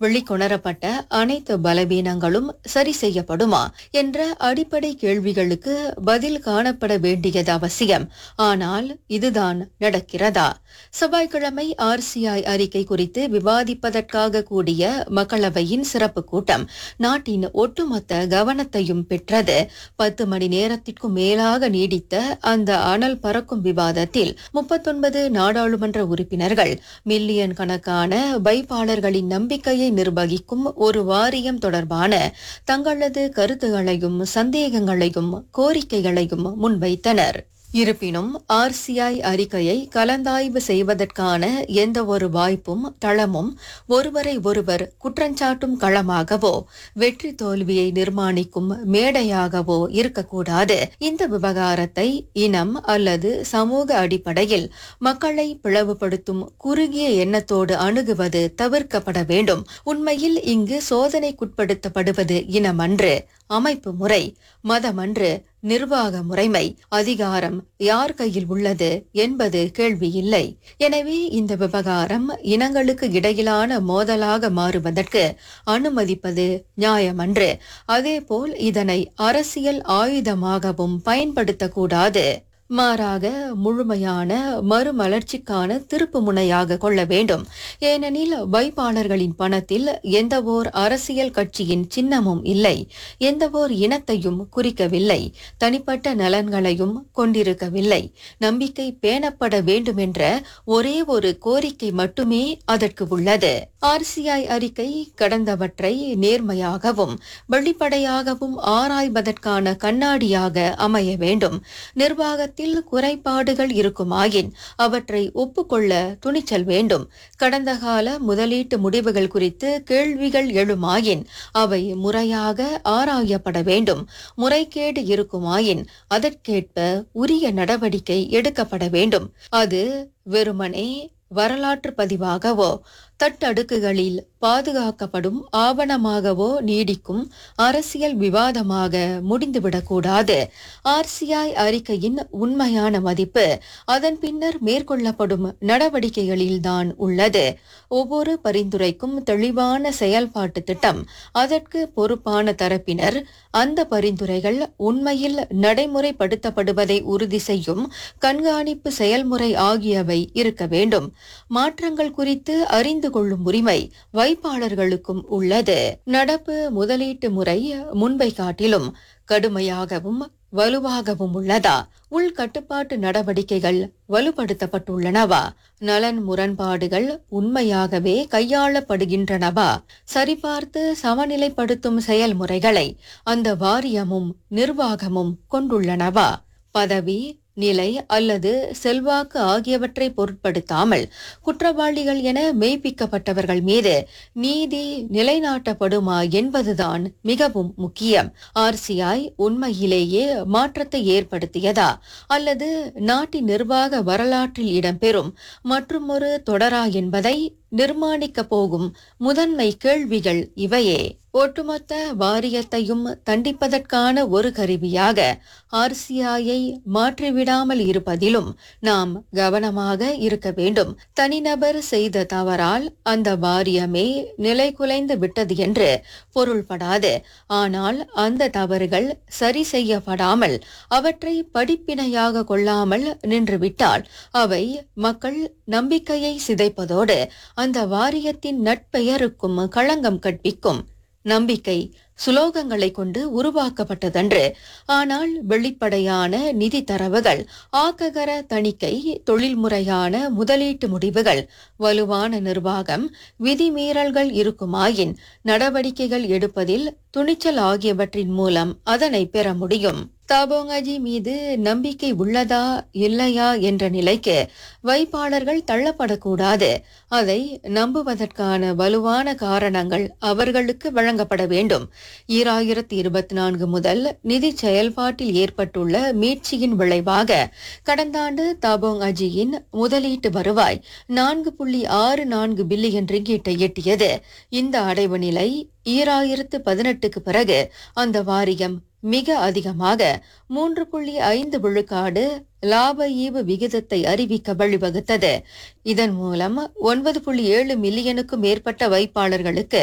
வெளிக்கொணரப்பட்ட அனைத்து பலவீனங்களும் சரி செய்யப்படுமா என்ற அடிப்படை கேள்விகளுக்கு பதில் காணப்பட வேண்டியது அவசியம் ஆனால் இதுதான் நடக்கிறதா செவ்வாய்க்கிழமை ஆர்சிஐ அறிக்கை குறித்து விவாதிப்பதற்காக கூடிய மக்களவையின் சிறப்பு கூட்டம் நாட்டின் ஒட்டுமொத்த கவனத்தையும் பெற்றது பத்து மணி நேரத்திற்கும் மேலாக நீடித்த அந்த அனல் பறக்கும் விவாதத்தில் முப்பத்தொன்பது நாடாளுமன்ற உறுப்பினர்கள் மில்லியன் கணக்கான வைப்பாளர்களின் நம்பிக்கையை நிர்வகிக்கும் ஒரு வாரியம் தொடர்பான தங்களது கருத்துகளையும் சந்தேகங்களையும் கோரிக்கைகளையும் முன்வைத்தனர் இருப்பினும் ஆர்சிஐ அறிக்கையை கலந்தாய்வு செய்வதற்கான எந்த ஒரு வாய்ப்பும் தளமும் ஒருவரை ஒருவர் குற்றஞ்சாட்டும் களமாகவோ வெற்றி தோல்வியை நிர்மாணிக்கும் மேடையாகவோ இருக்கக்கூடாது இந்த விவகாரத்தை இனம் அல்லது சமூக அடிப்படையில் மக்களை பிளவுபடுத்தும் குறுகிய எண்ணத்தோடு அணுகுவது தவிர்க்கப்பட வேண்டும் உண்மையில் இங்கு சோதனைக்குட்படுத்தப்படுவது இனமன்று அமைப்பு முறை மதமன்று நிர்வாக முறைமை அதிகாரம் யார் கையில் உள்ளது என்பது கேள்வி இல்லை எனவே இந்த விவகாரம் இனங்களுக்கு இடையிலான மோதலாக மாறுவதற்கு அனுமதிப்பது நியாயமன்று அதேபோல் இதனை அரசியல் ஆயுதமாகவும் பயன்படுத்தக்கூடாது மாறாக முழுமையான மறுமலர்ச்சிக்கான திருப்பு முனையாக கொள்ள வேண்டும் ஏனெனில் வைப்பாளர்களின் பணத்தில் எந்தவோர் அரசியல் கட்சியின் சின்னமும் இல்லை எந்தவோர் இனத்தையும் குறிக்கவில்லை தனிப்பட்ட நலன்களையும் கொண்டிருக்கவில்லை நம்பிக்கை பேணப்பட வேண்டுமென்ற ஒரே ஒரு கோரிக்கை மட்டுமே அதற்கு உள்ளது ஆர்சிஐ அறிக்கை கடந்தவற்றை நேர்மையாகவும் வெளிப்படையாகவும் ஆராய்வதற்கான கண்ணாடியாக அமைய வேண்டும் நிர்வாக நிர்வாகத்தில் குறைபாடுகள் இருக்குமாயின் அவற்றை ஒப்புக்கொள்ள துணிச்சல் வேண்டும் கடந்த கால முதலீட்டு முடிவுகள் குறித்து கேள்விகள் எழுமாயின் அவை முறையாக ஆராயப்பட வேண்டும் முறைகேடு இருக்குமாயின் அதற்கேற்ப உரிய நடவடிக்கை எடுக்கப்பட வேண்டும் அது வெறுமனே வரலாற்று பதிவாகவோ தட்டடுக்குகளில் பாதுகாக்கப்படும் ஆவணமாகவோ நீடிக்கும் அரசியல் விவாதமாக முடிந்துவிடக்கூடாது ஆர்சிஐ அறிக்கையின் உண்மையான மதிப்பு அதன் பின்னர் மேற்கொள்ளப்படும் நடவடிக்கைகளில்தான் உள்ளது ஒவ்வொரு பரிந்துரைக்கும் தெளிவான செயல்பாட்டு திட்டம் அதற்கு பொறுப்பான தரப்பினர் அந்த பரிந்துரைகள் உண்மையில் நடைமுறைப்படுத்தப்படுவதை உறுதி செய்யும் கண்காணிப்பு செயல்முறை ஆகியவை இருக்க வேண்டும் மாற்றங்கள் குறித்து அறிந்து கொள்ளும் உரிமை வைப்பாளர்களுக்கும் உள்ளது நடப்பு முதலீட்டு முறை முன்பை காட்டிலும் கடுமையாகவும் வலுவாகவும் உள்ளதா உள்கட்டுப்பாட்டு நடவடிக்கைகள் வலுப்படுத்தப்பட்டுள்ளனவா நலன் முரண்பாடுகள் உண்மையாகவே கையாளப்படுகின்றனவா சரிபார்த்து சமநிலைப்படுத்தும் செயல்முறைகளை அந்த வாரியமும் நிர்வாகமும் கொண்டுள்ளனவா பதவி நிலை அல்லது செல்வாக்கு ஆகியவற்றை பொருட்படுத்தாமல் குற்றவாளிகள் என மெய்ப்பிக்கப்பட்டவர்கள் மீது நீதி நிலைநாட்டப்படுமா என்பதுதான் மிகவும் முக்கியம் ஆர்சிஐ உண்மையிலேயே மாற்றத்தை ஏற்படுத்தியதா அல்லது நாட்டின் நிர்வாக வரலாற்றில் இடம்பெறும் மற்றுமொரு தொடரா என்பதை நிர்மாணிக்க போகும் முதன்மை கேள்விகள் இவையே ஒட்டுமொத்த வாரியத்தையும் தண்டிப்பதற்கான ஒரு கருவியாக ஆர்சிஐயை மாற்றிவிடாமல் இருப்பதிலும் நாம் கவனமாக இருக்க வேண்டும் தனிநபர் செய்த தவறால் அந்த வாரியமே நிலைகுலைந்து விட்டது என்று பொருள்படாது ஆனால் அந்த தவறுகள் சரி செய்யப்படாமல் அவற்றை படிப்பினையாக கொள்ளாமல் நின்றுவிட்டால் அவை மக்கள் நம்பிக்கையை சிதைப்பதோடு அந்த வாரியத்தின் நட்பெயருக்கும் களங்கம் கற்பிக்கும் நம்பிக்கை சுலோகங்களை கொண்டு உருவாக்கப்பட்டதன்று ஆனால் வெளிப்படையான நிதி தரவுகள் ஆக்ககர தணிக்கை தொழில்முறையான முதலீட்டு முடிவுகள் வலுவான நிர்வாகம் விதிமீறல்கள் இருக்குமாயின் நடவடிக்கைகள் எடுப்பதில் துணிச்சல் ஆகியவற்றின் மூலம் அதனை பெற முடியும் தாபோங்காஜி மீது நம்பிக்கை உள்ளதா இல்லையா என்ற நிலைக்கு வைப்பாளர்கள் தள்ளப்படக்கூடாது அதை நம்புவதற்கான வலுவான காரணங்கள் அவர்களுக்கு வழங்கப்பட வேண்டும் ஈராயிரத்தி இருபத்தி நான்கு முதல் நிதி செயல்பாட்டில் ஏற்பட்டுள்ள மீட்சியின் விளைவாக கடந்த ஆண்டு தாபோங் அஜியின் முதலீட்டு வருவாய் நான்கு புள்ளி ஆறு நான்கு பில்லியன் ரிங்கீட்டை எட்டியது இந்த அடைவு நிலை ஈராயிரத்து பதினெட்டுக்கு பிறகு அந்த வாரியம் மிக அதிகமாக மூன்று புள்ளி ஐந்து விழுக்காடு லாப ஈவு விகிதத்தை அறிவிக்க வழிவகுத்தது இதன் மூலம் ஒன்பது புள்ளி ஏழு மில்லியனுக்கும் மேற்பட்ட வைப்பாளர்களுக்கு